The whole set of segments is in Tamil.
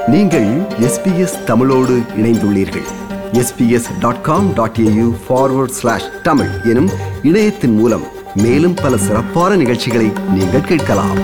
நீங்கள் எஸ்பிஎஸ் தமிழோடு இணைந்துள்ளீர்கள் SBS dot com dot AU forward slash Tamil எனும் இணையத்தின் மூலம் மேலும் பல சிறப்பான நிகழ்ச்சிகளை நீங்கள் கேட்கலாம்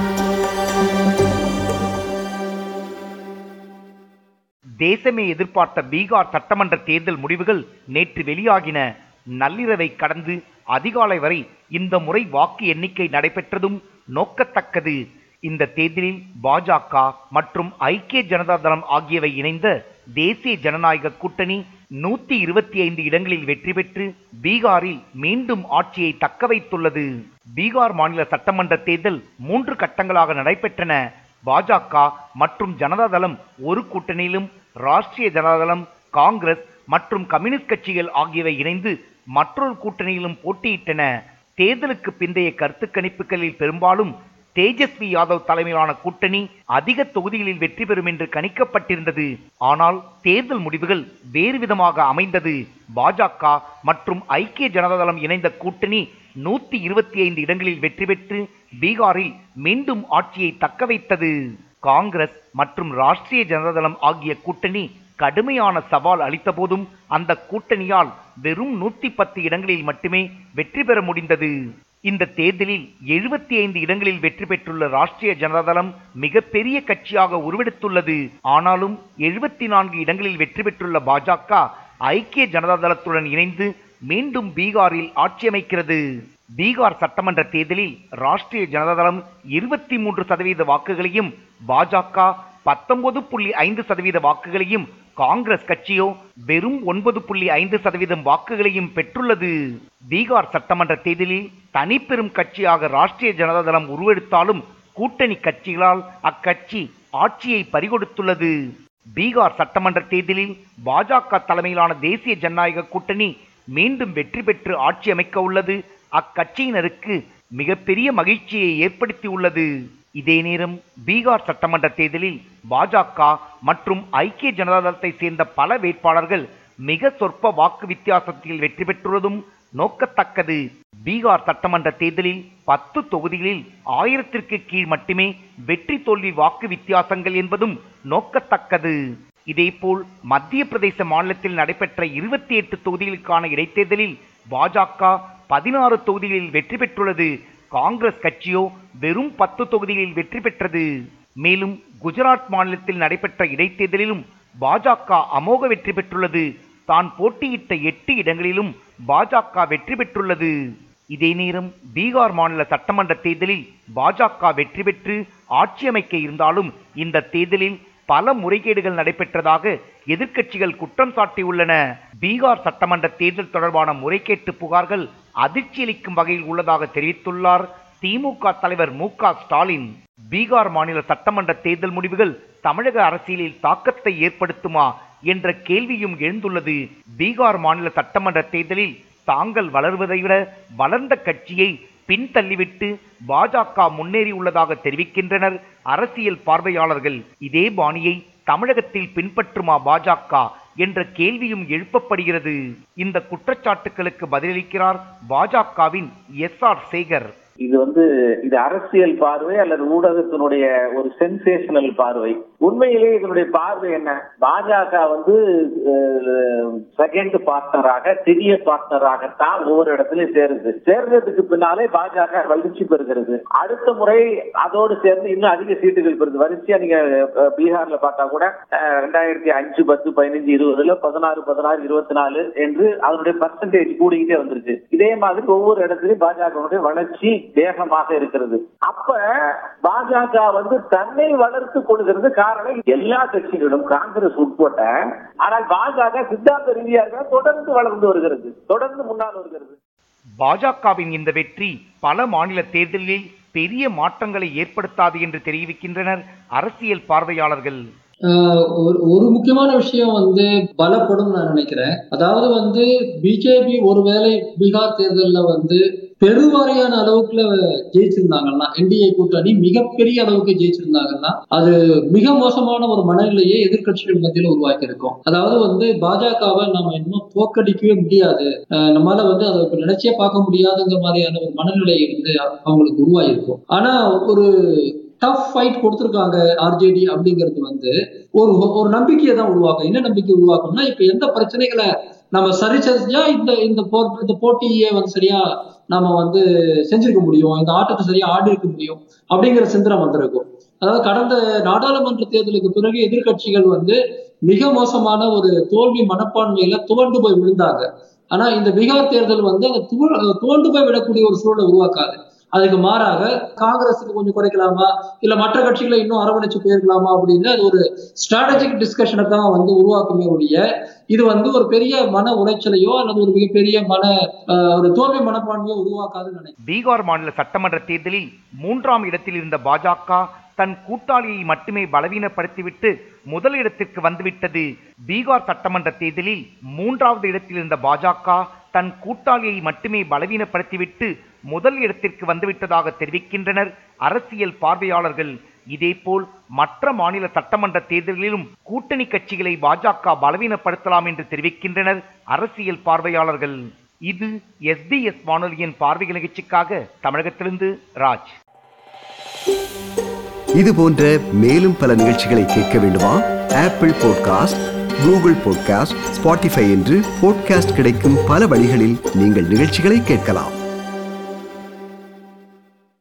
தேசமே எதிர்பார்த்த பீகார் சட்டமன்ற தேர்தல் முடிவுகள் நேற்று வெளியாகின நள்ளிரவை கடந்து அதிகாலை வரை இந்த முறை வாக்கு எண்ணிக்கை நடைபெற்றதும் நோக்கத்தக்கது இந்த தேர்தலில் பாஜக மற்றும் ஐக்கிய ஜனதா தளம் ஆகியவை இணைந்த தேசிய ஜனநாயக கூட்டணி நூத்தி இருபத்தி ஐந்து இடங்களில் வெற்றி பெற்று பீகாரில் மீண்டும் ஆட்சியை தக்க வைத்துள்ளது பீகார் மாநில சட்டமன்ற தேர்தல் மூன்று கட்டங்களாக நடைபெற்றன பாஜக மற்றும் ஜனதாதளம் ஒரு கூட்டணியிலும் ராஷ்டிரிய ஜனதாதளம் காங்கிரஸ் மற்றும் கம்யூனிஸ்ட் கட்சிகள் ஆகியவை இணைந்து மற்றொரு கூட்டணியிலும் போட்டியிட்டன தேர்தலுக்கு பிந்தைய கருத்து கணிப்புகளில் பெரும்பாலும் தேஜஸ்வி யாதவ் தலைமையிலான கூட்டணி அதிக தொகுதிகளில் வெற்றி பெறும் என்று கணிக்கப்பட்டிருந்தது ஆனால் தேர்தல் முடிவுகள் வேறு விதமாக அமைந்தது பாஜக மற்றும் ஐக்கிய ஜனதாதளம் இணைந்த கூட்டணி நூத்தி இருபத்தி ஐந்து இடங்களில் வெற்றி பெற்று பீகாரில் மீண்டும் ஆட்சியை தக்க வைத்தது காங்கிரஸ் மற்றும் ராஷ்டிரிய ஜனதாதளம் ஆகிய கூட்டணி கடுமையான சவால் அளித்த போதும் அந்த கூட்டணியால் வெறும் நூத்தி பத்து இடங்களில் மட்டுமே வெற்றி பெற முடிந்தது இந்த தேர்தலில் எழுபத்தி ஐந்து இடங்களில் வெற்றி பெற்றுள்ள ராஷ்டிரிய ஜனதாதளம் மிகப்பெரிய கட்சியாக உருவெடுத்துள்ளது ஆனாலும் எழுபத்தி நான்கு இடங்களில் வெற்றி பெற்றுள்ள பாஜக ஐக்கிய ஜனதாதளத்துடன் இணைந்து மீண்டும் பீகாரில் ஆட்சி அமைக்கிறது பீகார் சட்டமன்ற தேர்தலில் ராஷ்டிரிய ஜனதாதளம் இருபத்தி மூன்று சதவீத வாக்குகளையும் பாஜக பத்தொன்பது புள்ளி ஐந்து சதவீத வாக்குகளையும் காங்கிரஸ் கட்சியோ வெறும் ஒன்பது புள்ளி ஐந்து சதவீதம் வாக்குகளையும் பெற்றுள்ளது பீகார் சட்டமன்ற தேர்தலில் தனிப்பெரும் கட்சியாக ராஷ்டிரிய ஜனதாதளம் உருவெடுத்தாலும் கூட்டணி கட்சிகளால் அக்கட்சி ஆட்சியை பறிகொடுத்துள்ளது பீகார் சட்டமன்ற தேர்தலில் பாஜக தலைமையிலான தேசிய ஜனநாயக கூட்டணி மீண்டும் வெற்றி பெற்று ஆட்சி அமைக்க உள்ளது அக்கட்சியினருக்கு மிகப்பெரிய மகிழ்ச்சியை ஏற்படுத்தி உள்ளது இதே நேரம் பீகார் சட்டமன்ற தேர்தலில் பாஜக மற்றும் ஐக்கிய ஜனதாதளத்தை சேர்ந்த பல வேட்பாளர்கள் மிக சொற்ப வாக்கு வித்தியாசத்தில் வெற்றி பெற்றுள்ளதும் நோக்கத்தக்கது பீகார் சட்டமன்ற தேர்தலில் பத்து தொகுதிகளில் ஆயிரத்திற்கு கீழ் மட்டுமே வெற்றி தோல்வி வாக்கு வித்தியாசங்கள் என்பதும் நோக்கத்தக்கது இதேபோல் மத்திய பிரதேச மாநிலத்தில் நடைபெற்ற இருபத்தி எட்டு தொகுதிகளுக்கான இடைத்தேர்தலில் பாஜக பதினாறு தொகுதிகளில் வெற்றி பெற்றுள்ளது காங்கிரஸ் கட்சியோ வெறும் பத்து தொகுதிகளில் வெற்றி பெற்றது மேலும் குஜராத் மாநிலத்தில் நடைபெற்ற இடைத்தேர்தலிலும் பாஜக அமோக வெற்றி பெற்றுள்ளது தான் போட்டியிட்ட எட்டு இடங்களிலும் பாஜக வெற்றி பெற்றுள்ளது இதே நேரம் பீகார் மாநில சட்டமன்ற தேர்தலில் பாஜக வெற்றி பெற்று ஆட்சி அமைக்க இருந்தாலும் இந்த தேர்தலில் பல முறைகேடுகள் நடைபெற்றதாக எதிர்க்கட்சிகள் குற்றம் சாட்டியுள்ளன பீகார் சட்டமன்ற தேர்தல் தொடர்பான முறைகேட்டு புகார்கள் அதிர்ச்சியளிக்கும் வகையில் உள்ளதாக தெரிவித்துள்ளார் திமுக தலைவர் மு க ஸ்டாலின் பீகார் மாநில சட்டமன்ற தேர்தல் முடிவுகள் தமிழக அரசியலில் தாக்கத்தை ஏற்படுத்துமா என்ற கேள்வியும் எழுந்துள்ளது பீகார் மாநில சட்டமன்ற தேர்தலில் தாங்கள் வளர்வதை விட வளர்ந்த கட்சியை பின்தள்ளிவிட்டு பாஜக முன்னேறியுள்ளதாக தெரிவிக்கின்றனர் அரசியல் பார்வையாளர்கள் இதே பாணியை தமிழகத்தில் பின்பற்றுமா பாஜக என்ற கேள்வியும் எழுப்பப்படுகிறது இந்த குற்றச்சாட்டுகளுக்கு பதிலளிக்கிறார் பாஜகவின் எஸ் ஆர் சேகர் இது வந்து இது அரசியல் பார்வை அல்லது ஊடகத்தினுடைய ஒரு சென்சேஷனல் பார்வை உண்மையிலேயே இதனுடைய பார்வை என்ன பாஜக வந்து செகண்ட் பார்ட்னராக சிறிய பார்ட்னராகத்தான் ஒவ்வொரு இடத்துலயும் சேருது சேர்ந்ததுக்கு பின்னாலே பாஜக வளர்ச்சி பெறுகிறது அடுத்த முறை அதோடு சேர்ந்து இன்னும் அதிக சீட்டுகள் பெறுது வரிசையா நீங்க அஹ், பீகார்ல பார்த்தா கூட அஹ், ரெண்டாயிரத்தி அஞ்சு பத்து பதினஞ்சு இருபதுல பதினாறு பதினாறு இருபத்தி நாலு என்று அதனுடைய பர்சன்டேஜ் கூடிக்கிட்டே வந்துருச்சு இதே மாதிரி ஒவ்வொரு இடத்துலயும் பாஜகவுடைய வளர்ச்சி வேகமாக இருக்கிறது அப்ப பாஜக வந்து தன்னை வளர்த்து கொள்கிறது காரணம் எல்லா கட்சிகளும் காங்கிரஸ் உட்பட்ட ஆனால் பாஜக சித்தாந்த ரீதியாக தொடர்ந்து வளர்ந்து வருகிறது தொடர்ந்து முன்னால் வருகிறது பாஜகவின் இந்த வெற்றி பல மாநில தேர்தலில் பெரிய மாற்றங்களை ஏற்படுத்தாது என்று தெரிவிக்கின்றனர் அரசியல் பார்வையாளர்கள் ஆஹ் ஒரு ஒரு முக்கியமான விஷயம் வந்து பலப்படும் நான் நினைக்கிறேன் அதாவது வந்து பிஜேபி ஒருவேளை பீகார் தேர்தலில் வந்து பெருவாரியான அளவுக்குல ஜெயிச்சிருந்தாங்கன்னா என்டிஏ கூட்டணி மிகப்பெரிய அளவுக்கு ஜெயிச்சிருந்தாங்கன்னா அது மிக மோசமான ஒரு மனநிலையை எதிர்க்கட்சிகள் மத்தியில் உருவாக்கி இருக்கும் அதாவது வந்து பாஜகவை நம்ம இன்னும் தோக்கடிக்கவே முடியாது ஆஹ் நம்மளால வந்து அதை இப்ப நினைச்சே பார்க்க முடியாதுங்கிற மாதிரியான ஒரு மனநிலை வந்து அவங்களுக்கு உருவாயிருக்கும் ஆனா ஒரு டஃப் ஃபைட் கொடுத்துருக்காங்க ஆர்ஜேடி அப்படிங்கிறது வந்து ஒரு ஒரு நம்பிக்கையை தான் உருவாக்கும் என்ன நம்பிக்கை உருவாக்கும்னா இப்ப எந்த பிரச்சனைகளை நம்ம சரி செஞ்சா இந்த இந்த போர் இந்த போட்டியை வந்து சரியா நாம வந்து செஞ்சிருக்க முடியும் இந்த ஆட்டத்தை சரியா ஆடி இருக்க முடியும் அப்படிங்கிற சிந்தனை வந்திருக்கும் அதாவது கடந்த நாடாளுமன்ற தேர்தலுக்கு பிறகு எதிர்க்கட்சிகள் வந்து மிக மோசமான ஒரு தோல்வி மனப்பான்மையில துவண்டு போய் விழுந்தாங்க ஆனா இந்த பீகார் தேர்தல் வந்து அந்த துவ- துவண்டு போய் விடக்கூடிய ஒரு சூழலை உருவாக்காது அதுக்கு மாறாக காங்கிரஸுக்கு கொஞ்சம் குறைக்கலாமா இல்ல மற்ற கட்சிகளை இன்னும் அரவணைச்சு போயிருக்கலாமா அப்படின்னு அது ஒரு ஸ்ட்ராட்டஜிக் டிஸ்கஷனை தான் வந்து உருவாக்குமே ஒழிய இது வந்து ஒரு பெரிய மன உளைச்சலையோ அல்லது ஒரு மிகப்பெரிய மன ஆஹ், ஒரு தோல்வி மனப்பான்மையோ உருவாக்காதுன்னு நினைக்கிறேன் பீகார் மாநில சட்டமன்ற தேர்தலில் மூன்றாம் இடத்தில் இருந்த பாஜக தன் கூட்டாளியை மட்டுமே பலவீனப்படுத்திவிட்டு முதல் இடத்திற்கு வந்துவிட்டது பீகார் சட்டமன்ற தேர்தலில் மூன்றாவது இடத்தில் இருந்த பாஜக தன் கூட்டாளியை மட்டுமே பலவீனப்படுத்திவிட்டு முதல் இடத்திற்கு வந்துவிட்டதாக தெரிவிக்கின்றனர் அரசியல் பார்வையாளர்கள் இதேபோல் மற்ற மாநில சட்டமன்ற தேர்தல்களிலும் கூட்டணி கட்சிகளை பாஜக பலவீனப்படுத்தலாம் என்று தெரிவிக்கின்றனர் அரசியல் பார்வையாளர்கள் இது எஸ்பிஎஸ் வானொலியின் பார்வைகள் நிகழ்ச்சிக்காக தமிழகத்திலிருந்து ராஜ் இது போன்ற மேலும் பல நிகழ்ச்சிகளை கேட்க வேண்டுமா Apple podcast Google podcast Spotify என்று பாட்காஸ்ட் கிடைக்கும் பல வழிகளில் நீங்கள் நிகழ்ச்சிகளை கேட்கலாம்